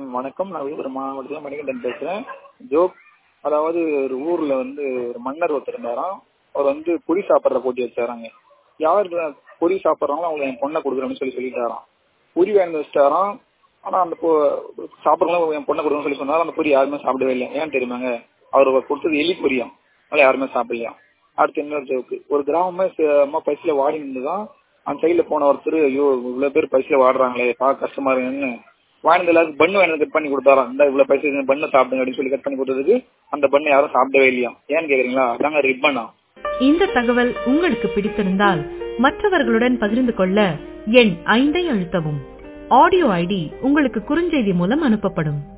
வணக்கம் நான் விழுப்புரம் மாவட்டத்தில் மணிகண்டன் பேசுகிறேன் ஜோக் அதாவது ஒரு ஊரில் வந்து ஒரு மன்னர் ஒருத்தர் இருந்தாராம் அவர் வந்து பொரி சாப்பிட்ற போட்டி வச்சாராங்க யார் பொரி சாப்பிட்றாங்களோ அவங்களுக்கு என் பொண்ணை கொடுக்குறேன்னு சொல்லி சொல்லிட்டாராம் பொரி வாங்கி வச்சிட்டாராம் ஆனால் அந்த பொ சாப்பிட்றவங்களும் என் பொண்ணை கொடுக்கணும்னு சொல்லி சொன்னாலும் அந்த பொரி யாருமே சாப்பிடவே இல்லை ஏன் தெரியுமாங்க அவர் கொடுத்தது எலி பொரியாம் அதனால யாருமே சாப்பிடலையாம் அடுத்து இன்னொரு ஜோக்கு ஒரு கிராமமே அம்மா பைசில் வாடி நின்றுதான் அந்த சைடில் போன ஒருத்தர் ஐயோ இவ்வளோ பேர் பைசில் வாடுறாங்களே பார்க்க கஷ்டமா இருக்குன்னு வாங்கினது எல்லாருக்கும் பண்ணு வேணும் கட் பண்ணி கொடுத்தாராம் இந்த இவ்வளோ பைசா பண்ணு சாப்பிடுங்க அப்படின்னு சொல்லி கட் பண்ணி கொடுத்ததுக்கு அந்த பண்ணை யாரும் சாப்பிடவே இல்லையா ஏன்னு கேக்குறீங்களா அதாங்க ரிப்பனா இந்த தகவல் உங்களுக்கு பிடித்திருந்தால் மற்றவர்களுடன் பகிர்ந்து கொள்ள எண் ஐந்தை அழுத்தவும் ஆடியோ ஐடி உங்களுக்கு குறுஞ்செய்தி மூலம் அனுப்பப்படும்